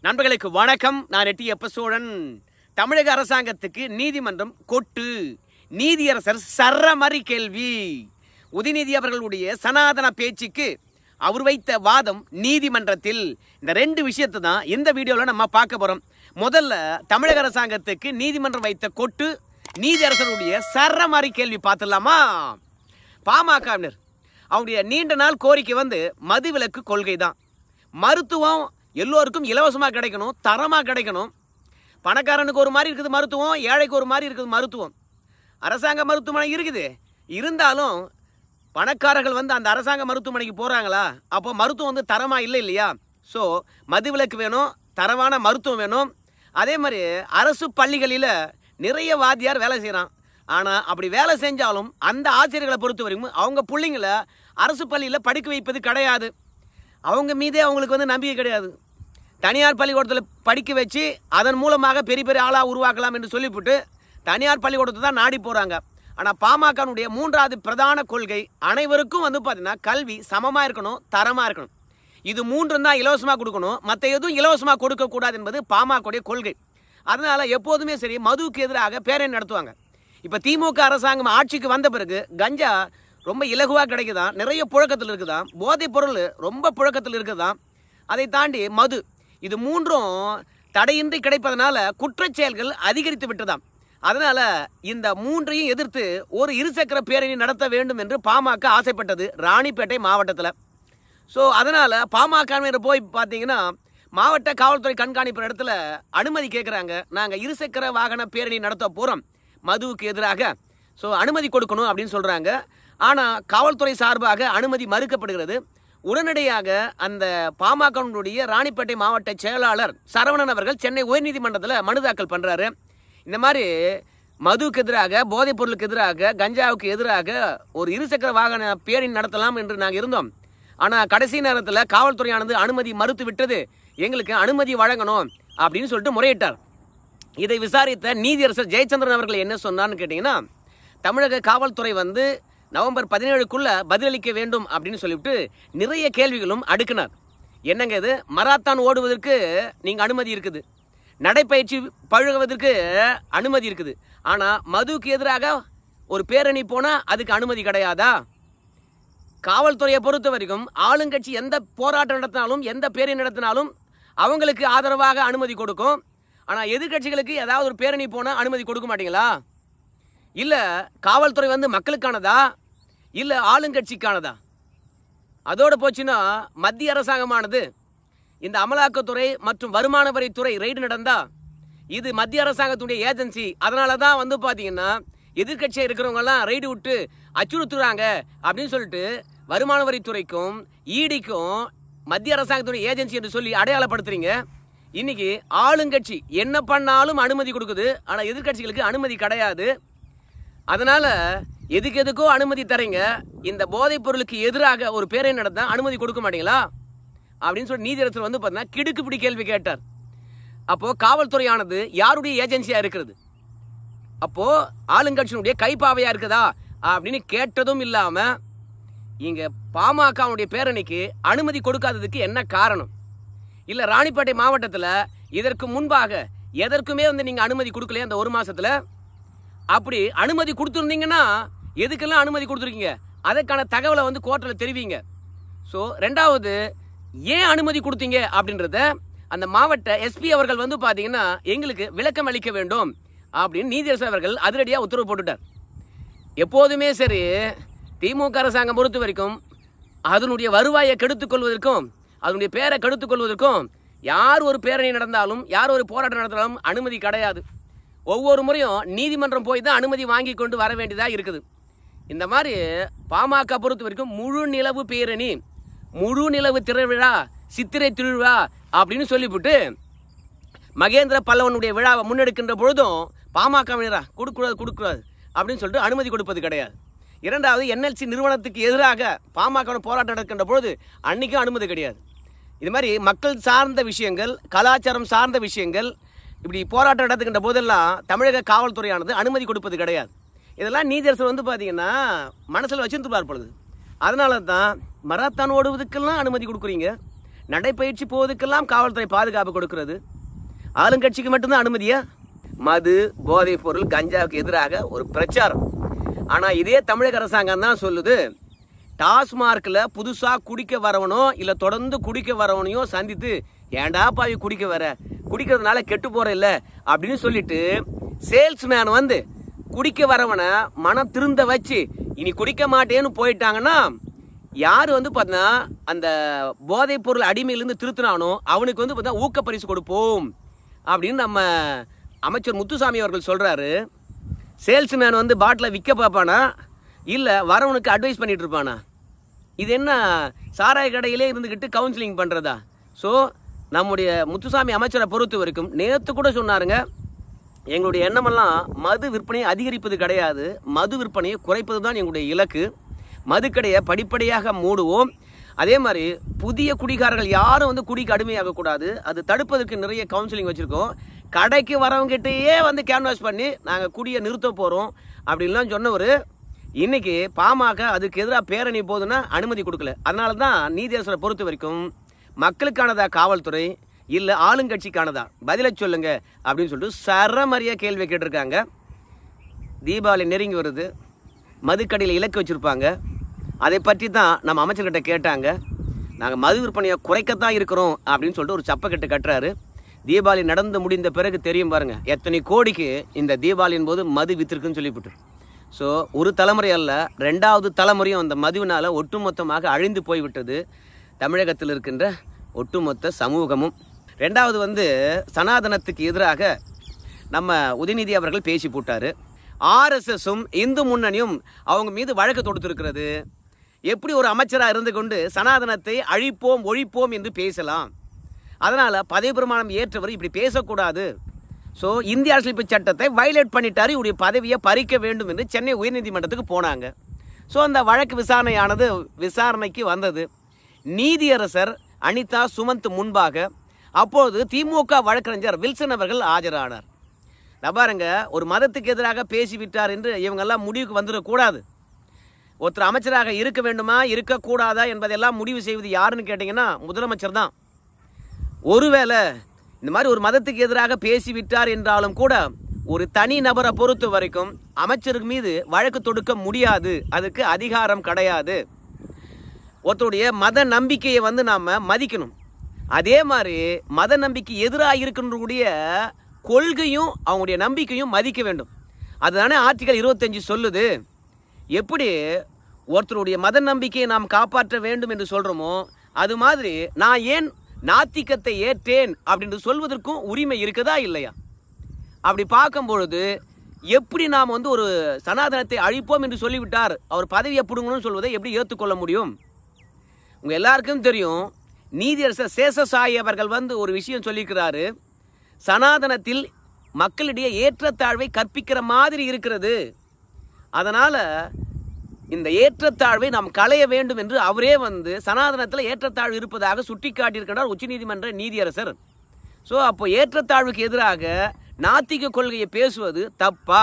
நண்பர்களுக்கு வணக்கம் நான் எட்டி எப்ப சோழன் தமிழக அரசாங்கத்துக்கு நீதிமன்றம் கொட்டு நீதியரசர் சரமரி கேள்வி உதயநிதி அவர்களுடைய சனாதன பேச்சுக்கு அவர் வைத்த வாதம் நீதிமன்றத்தில் இந்த ரெண்டு விஷயத்தை தான் இந்த வீடியோவில் நம்ம பார்க்க போகிறோம் முதல்ல தமிழக அரசாங்கத்துக்கு நீதிமன்றம் வைத்த கொட்டு நீதியரசருடைய சரமரி கேள்வி பார்த்துடலாமா பாமகவினர் அவருடைய நீண்ட நாள் கோரிக்கை வந்து மதுவிலக்கு கொள்கை தான் மருத்துவம் எல்லோருக்கும் இலவசமாக கிடைக்கணும் தரமாக கிடைக்கணும் பணக்காரனுக்கு ஒரு மாதிரி இருக்குது மருத்துவம் ஏழைக்கு ஒரு மாதிரி இருக்குது மருத்துவம் அரசாங்க மருத்துவமனை இருக்குது இருந்தாலும் பணக்காரர்கள் வந்து அந்த அரசாங்க மருத்துவமனைக்கு போகிறாங்களா அப்போ மருத்துவம் வந்து தரமாக இல்லை இல்லையா ஸோ மதுவிலக்கு வேணும் தரமான மருத்துவம் வேணும் அதே மாதிரி அரசு பள்ளிகளில் நிறைய வாத்தியார் வேலை செய்கிறான் ஆனால் அப்படி வேலை செஞ்சாலும் அந்த ஆசிரியர்களை பொறுத்த வரைக்கும் அவங்க பிள்ளைங்கள அரசு பள்ளியில் படிக்க வைப்பது கிடையாது அவங்க மீதே அவங்களுக்கு வந்து நம்பிக்கை கிடையாது தனியார் பள்ளிக்கூடத்தில் படிக்க வச்சு அதன் மூலமாக பெரிய பெரிய ஆளாக உருவாக்கலாம் என்று சொல்லிவிட்டு தனியார் பள்ளிக்கூடத்தை தான் நாடி போகிறாங்க ஆனால் பாமகனுடைய மூன்றாவது பிரதான கொள்கை அனைவருக்கும் வந்து பார்த்தீங்கன்னா கல்வி சமமாக இருக்கணும் தரமாக இருக்கணும் இது மூன்றும் தான் இலவசமாக கொடுக்கணும் மற்ற எதுவும் இலவசமாக கொடுக்கக்கூடாது என்பது பாமகவுடைய கொள்கை அதனால எப்போதுமே சரி மதுவுக்கு எதிராக பேரணி நடத்துவாங்க இப்போ திமுக அரசாங்கம் ஆட்சிக்கு வந்த பிறகு கஞ்சா ரொம்ப இலகுவாக கிடைக்குதாம் நிறைய புழக்கத்தில் இருக்குதாம் போதைப் பொருள் ரொம்ப புழக்கத்தில் இருக்குதாம் அதை தாண்டி மது இது மூன்றும் தடையின்றி கிடைப்பதனால குற்றச் செயல்கள் அதிகரித்து விட்டதாம் அதனால இந்த மூன்றையும் எதிர்த்து ஒரு இருசக்கர பேரணி நடத்த வேண்டும் என்று பாமக ஆசைப்பட்டது ராணிப்பேட்டை மாவட்டத்தில் ஸோ அதனால் பாமகவினர் போய் பார்த்தீங்கன்னா மாவட்ட காவல்துறை கண்காணிப்பு இடத்துல அனுமதி கேட்குறாங்க நாங்கள் இருசக்கர வாகன பேரணி நடத்த போகிறோம் மதுவுக்கு எதிராக ஸோ அனுமதி கொடுக்கணும் அப்படின்னு சொல்கிறாங்க ஆனால் காவல்துறை சார்பாக அனுமதி மறுக்கப்படுகிறது உடனடியாக அந்த பாமகனுடைய ராணிப்பேட்டை மாவட்ட செயலாளர் சரவணன் அவர்கள் சென்னை உயர்நீதிமன்றத்தில் மனு தாக்கல் பண்ணுறாரு இந்த மாதிரி மதுவுக்கு எதிராக போதைப் பொருளுக்கு எதிராக கஞ்சாவுக்கு எதிராக ஒரு இருசக்கர வாகன பேரணி நடத்தலாம் என்று நாங்கள் இருந்தோம் ஆனால் கடைசி நேரத்தில் காவல்துறையானது அனுமதி மறுத்து விட்டது எங்களுக்கு அனுமதி வழங்கணும் அப்படின்னு சொல்லிட்டு முறையிட்டார் இதை விசாரித்த நீதியரசர் ஜெயச்சந்திரன் அவர்கள் என்ன சொன்னார்னு கேட்டிங்கன்னா தமிழக காவல்துறை வந்து நவம்பர் பதினேழுக்குள்ள பதிலளிக்க வேண்டும் அப்படின்னு சொல்லிவிட்டு நிறைய கேள்விகளும் அடுக்கினார் என்னங்க இது மராத்தான் ஓடுவதற்கு நீங்கள் அனுமதி இருக்குது நடைப்பயிற்சி பழகுவதற்கு அனுமதி இருக்குது ஆனால் மதுவுக்கு எதிராக ஒரு பேரணி போனால் அதுக்கு அனுமதி கிடையாதா காவல்துறையை பொறுத்த வரைக்கும் ஆளுங்கட்சி எந்த போராட்டம் நடத்தினாலும் எந்த பேரணி நடத்தினாலும் அவங்களுக்கு ஆதரவாக அனுமதி கொடுக்கும் ஆனால் எதிர்க்கட்சிகளுக்கு ஏதாவது ஒரு பேரணி போனால் அனுமதி கொடுக்க மாட்டீங்களா இல்லை காவல்துறை வந்து மக்களுக்கானதா இல்லை ஆளுங்கட்சிக்கானதா அதோடு போச்சுன்னா மத்திய அரசாங்கமானது இந்த அமலாக்கத்துறை மற்றும் வருமான வரித்துறை ரெய்டு நடந்தா இது மத்திய அரசாங்கத்துடைய ஏஜென்சி அதனால தான் வந்து பார்த்தீங்கன்னா எதிர்க்கட்சியாக இருக்கிறவங்கெல்லாம் ரெய்டு விட்டு அச்சுறுத்துறாங்க அப்படின்னு சொல்லிட்டு வருமான வரித்துறைக்கும் ஈடிக்கும் மத்திய அரசாங்கத்துடைய ஏஜென்சி என்று சொல்லி அடையாளப்படுத்துறீங்க இன்னைக்கு ஆளுங்கட்சி என்ன பண்ணாலும் அனுமதி கொடுக்குது ஆனால் எதிர்க்கட்சிகளுக்கு அனுமதி கிடையாது அதனால எதுக்கு எதுக்கோ அனுமதி தரீங்க இந்த போதைப் பொருளுக்கு எதிராக ஒரு பேரணி நடத்த அனுமதி கொடுக்க மாட்டீங்களா அப்படின்னு சொல்லி நீதியரசர் வந்து பார்த்தீங்கன்னா கிடுக்குப்பிடி கேள்வி கேட்டார் அப்போ காவல்துறையானது யாருடைய ஏஜென்சியா இருக்கிறது அப்போ ஆளுங்கட்சியினுடைய கைப்பாவையா இருக்குதா அப்படின்னு கேட்டதும் இல்லாம இங்க பாமகவுடைய பேரணிக்கு அனுமதி கொடுக்காததுக்கு என்ன காரணம் இல்ல ராணிப்பேட்டை மாவட்டத்தில் இதற்கு முன்பாக எதற்குமே வந்து நீங்க அனுமதி கொடுக்கலையா அந்த ஒரு மாசத்துல அப்படி அனுமதி கொடுத்துருந்தீங்கன்னா எதுக்கெல்லாம் அனுமதி கொடுத்துருக்கீங்க அதற்கான தகவலை வந்து கோர்ட்டில் தெரிவிங்க ஸோ ரெண்டாவது ஏன் அனுமதி கொடுத்தீங்க அப்படின்றத அந்த மாவட்ட எஸ்பி அவர்கள் வந்து பார்த்தீங்கன்னா எங்களுக்கு விளக்கம் அளிக்க வேண்டும் அப்படின்னு நீதியரசர் அவர்கள் அதிரடியாக உத்தரவு போட்டுட்டார் எப்போதுமே சரி திமுக அரசாங்கம் பொறுத்த வரைக்கும் அதனுடைய வருவாயை கெடுத்துக் கொள்வதற்கும் அதனுடைய பேரை கெடுத்துக் கொள்வதற்கும் யார் ஒரு பேரணி நடந்தாலும் யார் ஒரு போராட்டம் நடத்தினாலும் அனுமதி கிடையாது ஒவ்வொரு முறையும் நீதிமன்றம் போய் தான் அனுமதி வாங்கி கொண்டு வர வேண்டியதாக இருக்குது இந்த மாதிரி பாமக பொறுத்த வரைக்கும் முழு நிலவு பேரணி முழு நிலவு திருவிழா சித்திரை திருவிழா அப்படின்னு சொல்லிவிட்டு மகேந்திர பல்லவனுடைய விழாவை முன்னெடுக்கின்ற பொழுதும் பாமகவினரா கொடுக்கூடாது கொடுக்கூடாது அப்படின்னு சொல்லிட்டு அனுமதி கொடுப்பது கிடையாது இரண்டாவது என்எல்சி நிறுவனத்துக்கு எதிராக பாமக போராட்டம் நடக்கின்ற பொழுது அன்னைக்கும் அனுமதி கிடையாது இது மாதிரி மக்கள் சார்ந்த விஷயங்கள் கலாச்சாரம் சார்ந்த விஷயங்கள் இப்படி போராட்டம் நடத்துகின்ற போதெல்லாம் தமிழக காவல்துறையானது அனுமதி கொடுப்பது கிடையாது இதெல்லாம் நீதியரசர் வந்து பார்த்தீங்கன்னா மனசில் வச்சிருந்துப்பார் பொழுது அதனால தான் மராத்தான் ஓடுவதற்கெல்லாம் அனுமதி கொடுக்குறீங்க நடைப்பயிற்சி போவதுக்கெல்லாம் காவல்துறை பாதுகாப்பு கொடுக்கிறது ஆளுங்கட்சிக்கு மட்டும்தான் அனுமதியா மது போதைப் பொருள் கஞ்சாவுக்கு எதிராக ஒரு பிரச்சாரம் ஆனா இதே தமிழக அரசாங்கம் தான் சொல்லுது டாஸ்மார்க்ல புதுசா குடிக்க வரவனோ இல்ல தொடர்ந்து குடிக்க வரவனையோ சந்தித்து ஏன்டா பாவி குடிக்க வர குடிக்கிறதுனால கெட்டு போற இல்ல அப்படின்னு சொல்லிட்டு சேல்ஸ்மேன் வந்து குடிக்க வரவனை மனம் திருந்த வச்சு இனி குடிக்க மாட்டேன்னு போயிட்டாங்கன்னா யார் வந்து பார்த்தீங்கன்னா அந்த போதைப் பொருள் அடிமையிலிருந்து திருத்தினானோ அவனுக்கு வந்து பார்த்தா ஊக்க பரிசு கொடுப்போம் அப்படின்னு நம்ம அமைச்சர் முத்துசாமி அவர்கள் சொல்றாரு சேல்ஸ்மேன் வந்து பாட்டிலை விற்க பார்ப்பானா இல்லை வரவனுக்கு அட்வைஸ் பண்ணிட்டு இருப்பானா இது என்ன சாராய கடையிலே இருந்துக்கிட்டு கவுன்சிலிங் பண்ணுறதா ஸோ நம்முடைய முத்துசாமி அமைச்சரை பொறுத்த வரைக்கும் நேற்று கூட சொன்னாருங்க எங்களுடைய எண்ணமெல்லாம் மது விற்பனையை அதிகரிப்பது கிடையாது மது விற்பனையை குறைப்பது தான் எங்களுடைய இலக்கு மதுக்கடையை படிப்படியாக மூடுவோம் அதே மாதிரி புதிய குடிகாரர்கள் யாரும் வந்து குடிக்கு அடிமையாகக்கூடாது அது தடுப்பதற்கு நிறைய கவுன்சிலிங் வச்சுருக்கோம் கடைக்கு வரவங்ககிட்டயே வந்து கேன்வாஸ் பண்ணி நாங்கள் குடியை நிறுத்த போகிறோம் அப்படின்லாம் சொன்னவர் இன்னைக்கு பாமக அதுக்கு எதிராக பேரணி போகுதுன்னா அனுமதி கொடுக்கல அதனால தான் நீதியரசரை பொறுத்த வரைக்கும் மக்களுக்கானதா காவல்துறை இல்லை ஆளுங்கட்சிக்கானதா பதிலை சொல்லுங்க அப்படின்னு சொல்லிட்டு சரமரியா கேள்வி கேட்டிருக்காங்க தீபாவளி நெருங்கி வருது மதுக்கடையில் இலக்கு வச்சுருப்பாங்க அதை பற்றி தான் நம்ம அமைச்சர்கிட்ட கேட்டாங்க நாங்கள் மது விற்பனையை குறைக்கத்தான் இருக்கிறோம் அப்படின்னு சொல்லிட்டு ஒரு சப்பக்கட்டு கட்டுறாரு தீபாவளி நடந்து முடிந்த பிறகு தெரியும் பாருங்க எத்தனை கோடிக்கு இந்த தீபாவளியின் போது மது வித்திருக்குன்னு சொல்லிவிட்டு ஸோ ஒரு தலைமுறை அல்ல ரெண்டாவது தலைமுறையும் அந்த மதுவினால் ஒட்டுமொத்தமாக அழிந்து போய்விட்டது தமிழகத்தில் இருக்கின்ற ஒட்டுமொத்த சமூகமும் ரெண்டாவது வந்து சனாதனத்துக்கு எதிராக நம்ம உதயநிதி அவர்கள் பேசி போட்டாரு ஆர்எஸ்எஸும் இந்து முன்னணியும் அவங்க மீது வழக்கு தொடுத்திருக்கிறது எப்படி ஒரு அமைச்சராக இருந்து கொண்டு சனாதனத்தை அழிப்போம் ஒழிப்போம் என்று பேசலாம் அதனால பதவி பிரமாணம் ஏற்றவர் இப்படி பேசக்கூடாது ஸோ இந்திய அரசியலமைப்பு சட்டத்தை வயலேட் பண்ணிட்டாரு இவருடைய பதவியை பறிக்க வேண்டும் என்று சென்னை உயர்நீதிமன்றத்துக்கு போனாங்க ஸோ அந்த வழக்கு விசாரணையானது விசாரணைக்கு வந்தது நீதியரசர் அனிதா சுமந்த் முன்பாக அப்போது திமுக வழக்கறிஞர் வில்சன் அவர்கள் ஆஜரானார் நான் பாருங்க ஒரு மதத்துக்கு எதிராக பேசிவிட்டார் என்று இவங்கெல்லாம் முடிவுக்கு வந்துடக்கூடாது ஒருத்தர் அமைச்சராக இருக்க வேண்டுமா இருக்கக்கூடாதா என்பதெல்லாம் முடிவு செய்வது யாருன்னு கேட்டிங்கன்னா முதலமைச்சர் தான் ஒருவேளை இந்த மாதிரி ஒரு மதத்துக்கு எதிராக பேசிவிட்டார் என்றாலும் கூட ஒரு தனி நபரை பொறுத்த வரைக்கும் அமைச்சருக்கு மீது வழக்கு தொடுக்க முடியாது அதுக்கு அதிகாரம் கிடையாது ஒருத்தருடைய மத நம்பிக்கையை வந்து நாம் மதிக்கணும் அதே மாதிரி மத நம்பிக்கை எதிராக இருக்கின்றக்கூடிய கொள்கையும் அவங்களுடைய நம்பிக்கையும் மதிக்க வேண்டும் அதுதானே ஆர்டிகல் இருபத்தஞ்சு சொல்லுது எப்படி ஒருத்தருடைய மத நம்பிக்கையை நாம் காப்பாற்ற வேண்டும் என்று சொல்கிறோமோ அது மாதிரி நான் ஏன் நாத்திகத்தை ஏற்றேன் அப்படின்னு சொல்வதற்கும் உரிமை இருக்குதா இல்லையா அப்படி பார்க்கும் பொழுது எப்படி நாம் வந்து ஒரு சனாதனத்தை அழிப்போம் என்று சொல்லிவிட்டார் அவர் பதவியை பிடுங்கணும்னு சொல்வதை எப்படி ஏற்றுக்கொள்ள முடியும் உங்க எல்லாருக்கும் தெரியும் நீதியரசர் சேஷசாயி அவர்கள் வந்து ஒரு விஷயம் சொல்லியிருக்கிறாரு சனாதனத்தில் மக்களிடையே ஏற்றத்தாழ்வை கற்பிக்கிற மாதிரி இருக்கிறது அதனால இந்த ஏற்றத்தாழ்வை நாம் களைய வேண்டும் என்று அவரே வந்து சனாதனத்தில் ஏற்றத்தாழ்வு இருப்பதாக சுட்டிக்காட்டியிருக்கிறார் உச்சநீதிமன்ற நீதியரசர் ஸோ அப்போ ஏற்றத்தாழ்வுக்கு எதிராக நாத்திக கொள்கையை பேசுவது தப்பா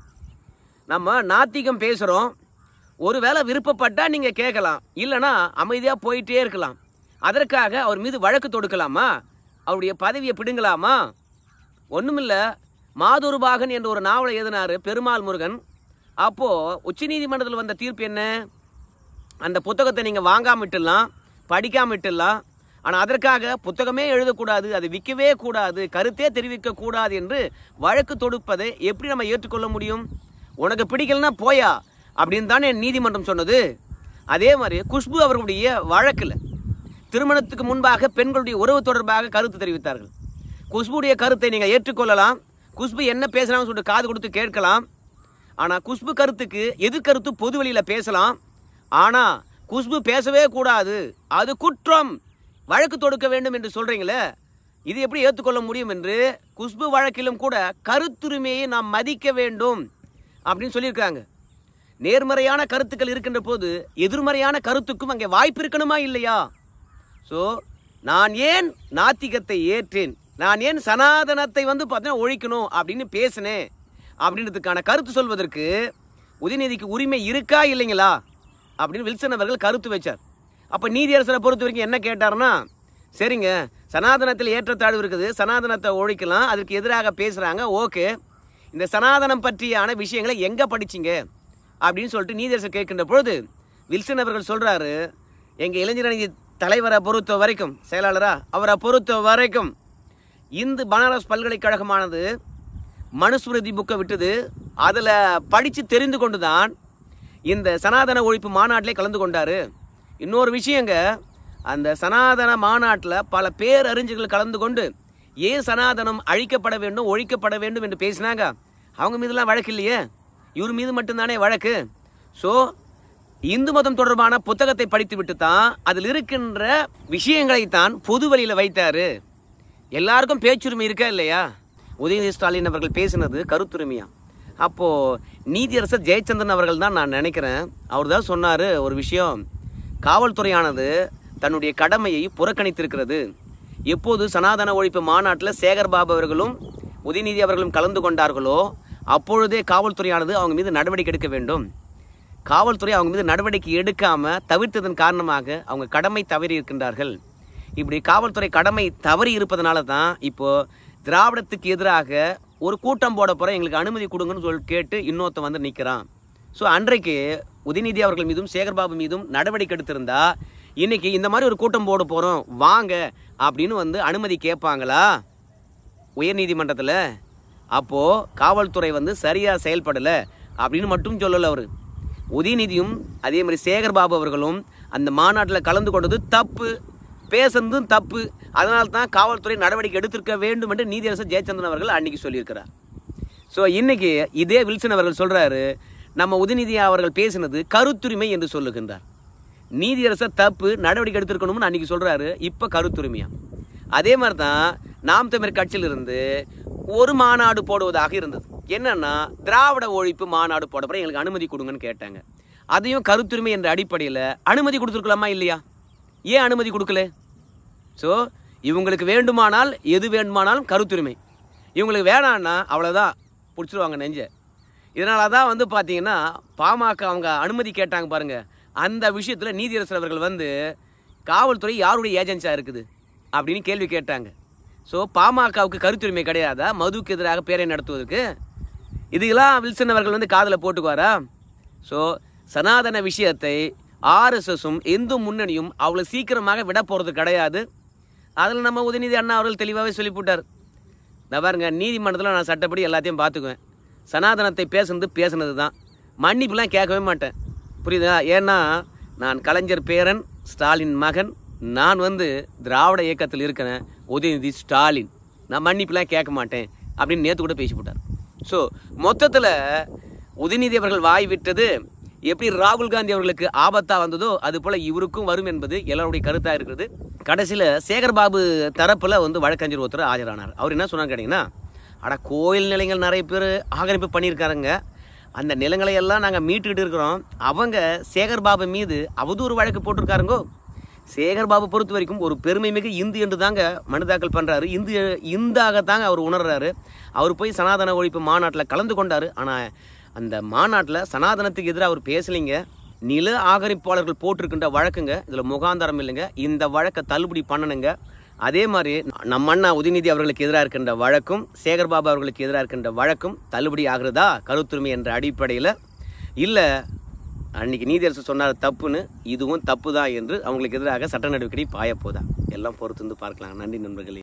நம்ம நாத்திகம் பேசுகிறோம் ஒருவேளை விருப்பப்பட்டா நீங்கள் கேட்கலாம் இல்லைன்னா அமைதியாக போயிட்டே இருக்கலாம் அதற்காக அவர் மீது வழக்கு தொடுக்கலாமா அவருடைய பதவியை பிடுங்கலாமா ஒண்ணுமில்ல மாதுருபாகன் என்ற ஒரு நாவலை எழுதினாரு பெருமாள் முருகன் அப்போ உச்சநீதிமன்றத்தில் வந்த தீர்ப்பு என்ன அந்த புத்தகத்தை நீங்கள் வாங்காம விட்டுடலாம் படிக்காம விட்டுடலாம் ஆனால் அதற்காக புத்தகமே எழுதக்கூடாது அது விற்கவே கூடாது கருத்தே தெரிவிக்க கூடாது என்று வழக்கு தொடுப்பதை எப்படி நம்ம ஏற்றுக்கொள்ள முடியும் உனக்கு பிடிக்கலனா போயா அப்படின்னு தானே நீதிமன்றம் சொன்னது அதே மாதிரி குஷ்பு அவர்களுடைய வழக்கில் திருமணத்துக்கு முன்பாக பெண்களுடைய உறவு தொடர்பாக கருத்து தெரிவித்தார்கள் குஷ்புடைய கருத்தை நீங்கள் ஏற்றுக்கொள்ளலாம் குஷ்பு என்ன பேசுகிறாங்கன்னு சொல்லிட்டு காது கொடுத்து கேட்கலாம் ஆனால் குஷ்பு கருத்துக்கு எதிர்கருத்து பொது வெளியில் பேசலாம் ஆனால் குஷ்பு பேசவே கூடாது அது குற்றம் வழக்கு தொடுக்க வேண்டும் என்று சொல்கிறீங்களே இது எப்படி ஏற்றுக்கொள்ள முடியும் என்று குஷ்பு வழக்கிலும் கூட கருத்துரிமையை நாம் மதிக்க வேண்டும் அப்படின்னு சொல்லியிருக்காங்க நேர்மறையான கருத்துக்கள் இருக்கின்ற போது எதிர்மறையான கருத்துக்கும் அங்கே வாய்ப்பு இருக்கணுமா இல்லையா ஸோ நான் ஏன் நாத்திகத்தை ஏற்றேன் நான் ஏன் சனாதனத்தை வந்து பார்த்தீங்கன்னா ஒழிக்கணும் அப்படின்னு பேசினேன் அப்படின்றதுக்கான கருத்து சொல்வதற்கு உதயநிதிக்கு உரிமை இருக்கா இல்லைங்களா அப்படின்னு வில்சன் அவர்கள் கருத்து வச்சார் அப்போ நீதியரசரை பொறுத்த வரைக்கும் என்ன கேட்டார்னா சரிங்க சனாதனத்தில் ஏற்றத்தாழ்வு இருக்குது சனாதனத்தை ஒழிக்கலாம் அதற்கு எதிராக பேசுகிறாங்க ஓகே இந்த சனாதனம் பற்றியான விஷயங்களை எங்கே படிச்சீங்க அப்படின்னு சொல்லிட்டு நீதரசர் கேட்கின்ற பொழுது வில்சன் அவர்கள் சொல்கிறாரு எங்கள் இளைஞரணி தலைவரை பொறுத்த வரைக்கும் செயலாளரா அவரை பொறுத்த வரைக்கும் இந்து பனாரஸ் பல்கலைக்கழகமானது மனுஸ்மிருதி புக்கை விட்டது அதில் படித்து தெரிந்து கொண்டு தான் இந்த சனாதன ஒழிப்பு மாநாட்டிலே கலந்து கொண்டாரு இன்னொரு விஷயங்க அந்த சனாதன மாநாட்டில் பல பேரறிஞர்கள் கலந்து கொண்டு ஏன் சனாதனம் அழிக்கப்பட வேண்டும் ஒழிக்கப்பட வேண்டும் என்று பேசினாங்க அவங்க மீதுலாம் வழக்கு இல்லையே இவர் மீது மட்டும்தானே வழக்கு ஸோ இந்து மதம் தொடர்பான புத்தகத்தை படித்து விட்டு தான் அதில் இருக்கின்ற விஷயங்களை தான் பொது வழியில் வைத்தாரு எல்லாருக்கும் பேச்சுரிமை இருக்கா இல்லையா உதயநிதி ஸ்டாலின் அவர்கள் பேசினது கருத்துரிமையா அப்போ நீதியரசர் ஜெயச்சந்திரன் அவர்கள் தான் நான் நினைக்கிறேன் அவர் தான் சொன்னாரு ஒரு விஷயம் காவல்துறையானது தன்னுடைய கடமையை புறக்கணித்திருக்கிறது எப்போது சனாதன ஒழிப்பு மாநாட்டில் சேகர் பாபு அவர்களும் உதயநிதி அவர்களும் கலந்து கொண்டார்களோ அப்பொழுதே காவல்துறையானது அவங்க மீது நடவடிக்கை எடுக்க வேண்டும் காவல்துறை அவங்க மீது நடவடிக்கை எடுக்காம தவிர்த்ததன் காரணமாக அவங்க கடமை தவறி இருக்கின்றார்கள் இப்படி காவல்துறை கடமை தவறி இருப்பதனால தான் இப்போ திராவிடத்துக்கு எதிராக ஒரு கூட்டம் போட போற எங்களுக்கு அனுமதி கொடுங்கன்னு சொல்லி கேட்டு இன்னொருத்தன் வந்து நிற்கிறான் ஸோ அன்றைக்கு உதயநிதி அவர்கள் மீதும் சேகர்பாபு மீதும் நடவடிக்கை எடுத்திருந்தா இன்னைக்கு இந்த மாதிரி ஒரு கூட்டம் போட போறோம் வாங்க அப்படின்னு வந்து அனுமதி கேட்பாங்களா உயர்நீதிமன்றத்தில் அப்போ காவல்துறை வந்து சரியா செயல்படல அப்படின்னு மட்டும் சொல்லல அவரு உதயநிதியும் அதே மாதிரி சேகர் பாபு அவர்களும் அந்த மாநாட்டில் கலந்து கொண்டது தப்பு பேசுனதும் தப்பு அதனால தான் காவல்துறை நடவடிக்கை எடுத்திருக்க வேண்டும் என்று நீதியரசர் ஜெயச்சந்திரன் அவர்கள் அன்னைக்கு சொல்லியிருக்கிறார் ஸோ இன்னைக்கு இதே வில்சன் அவர்கள் சொல்றாரு நம்ம உதயநிதி அவர்கள் பேசினது கருத்துரிமை என்று சொல்லுகின்றார் நீதியரசர் தப்பு நடவடிக்கை எடுத்திருக்கணும்னு அன்னைக்கு சொல்றாரு இப்ப கருத்துரிமையா அதே மாதிரி தான் நாம் தமிழர் கட்சியிலிருந்து ஒரு மாநாடு போடுவதாக இருந்தது என்னன்னா திராவிட ஒழிப்பு மாநாடு போட போற எங்களுக்கு அனுமதி கொடுங்கன்னு கேட்டாங்க அதையும் கருத்துரிமை என்ற அடிப்படையில் அனுமதி கொடுத்துருக்கலாமா இல்லையா ஏன் அனுமதி கொடுக்கல ஸோ இவங்களுக்கு வேண்டுமானால் எது வேண்டுமானாலும் கருத்துரிமை இவங்களுக்கு வேணான்னா அவ்வளோதான் பிடிச்சிருவாங்க நெஞ்ச இதனால தான் வந்து பார்த்தீங்கன்னா பாமக அவங்க அனுமதி கேட்டாங்க பாருங்க அந்த விஷயத்தில் நீதியரசர் அவர்கள் வந்து காவல்துறை யாருடைய ஏஜென்சியாக இருக்குது அப்படின்னு கேள்வி கேட்டாங்க ஸோ பாமகவுக்கு கருத்துரிமை கிடையாதா மதுவுக்கு எதிராக பேரை நடத்துவதற்கு இதுக்கெல்லாம் வில்சன் அவர்கள் வந்து காதில் போட்டுக்குவாரா ஸோ சனாதன விஷயத்தை ஆர்எஸ்எஸும் இந்து முன்னணியும் அவ்வளோ சீக்கிரமாக விட போகிறது கிடையாது அதில் நம்ம உதயநிதி அண்ணா அவர்கள் தெளிவாகவே சொல்லிவிட்டார் இந்த பாருங்க நீதிமன்றத்தில் நான் சட்டப்படி எல்லாத்தையும் பார்த்துக்குவேன் சனாதனத்தை பேசுனது பேசுனது தான் மன்னிப்புலாம் கேட்கவே மாட்டேன் புரியுதா ஏன்னா நான் கலைஞர் பேரன் ஸ்டாலின் மகன் நான் வந்து திராவிட இயக்கத்தில் இருக்கிறேன் உதயநிதி ஸ்டாலின் நான் மன்னிப்புலாம் கேட்க மாட்டேன் அப்படின்னு நேற்று கூட பேசி போட்டார் ஸோ மொத்தத்தில் உதயநிதி அவர்கள் வாய் விட்டது எப்படி ராகுல் காந்தி அவர்களுக்கு ஆபத்தா வந்ததோ அது போல இவருக்கும் வரும் என்பது எல்லாருடைய கருத்தா இருக்கிறது கடைசியில சேகர் பாபு தரப்புல வந்து வழக்கறிஞர் ஒருத்தர் ஆஜரானார் அவர் என்ன சொன்னார் கேட்டீங்கன்னா அட கோயில் நிலங்கள் நிறைய பேர் ஆக்கிரமிப்பு பண்ணியிருக்காருங்க அந்த நிலங்களை எல்லாம் நாங்கள் மீட்டுக்கிட்டு இருக்கிறோம் அவங்க சேகர் பாபு மீது அவதூறு வழக்கு போட்டிருக்காருங்கோ சேகர் பாபு பொறுத்த வரைக்கும் ஒரு பெருமை மிகு இந்து என்று தாங்க மனு தாக்கல் பண்றாரு இந்து இந்தாக தாங்க அவர் உணர்றாரு அவர் போய் சனாதன ஒழிப்பு மாநாட்டில் கலந்து கொண்டாரு ஆனால் அந்த மாநாட்டில் சனாதனத்துக்கு எதிராக அவர் பேசலைங்க நில ஆகரிப்பாளர்கள் போட்டிருக்கின்ற வழக்குங்க இதில் முகாந்தரம் இல்லைங்க இந்த வழக்கை தள்ளுபடி பண்ணணுங்க அதே மாதிரி நம்ம அண்ணா உதயநிதி அவர்களுக்கு எதிராக இருக்கின்ற வழக்கும் சேகர்பாபு அவர்களுக்கு எதிராக இருக்கின்ற வழக்கும் தள்ளுபடி ஆகுறதா கருத்துரிமை என்ற அடிப்படையில் இல்லை அன்னைக்கு நீதியரசர் சொன்னார் தப்புன்னு இதுவும் தப்பு தான் என்று அவங்களுக்கு எதிராக சட்ட நடவடிக்கை பாயப்போதா எல்லாம் பொறுத்து வந்து பார்க்கலாம் நன்றி நண்பர்களே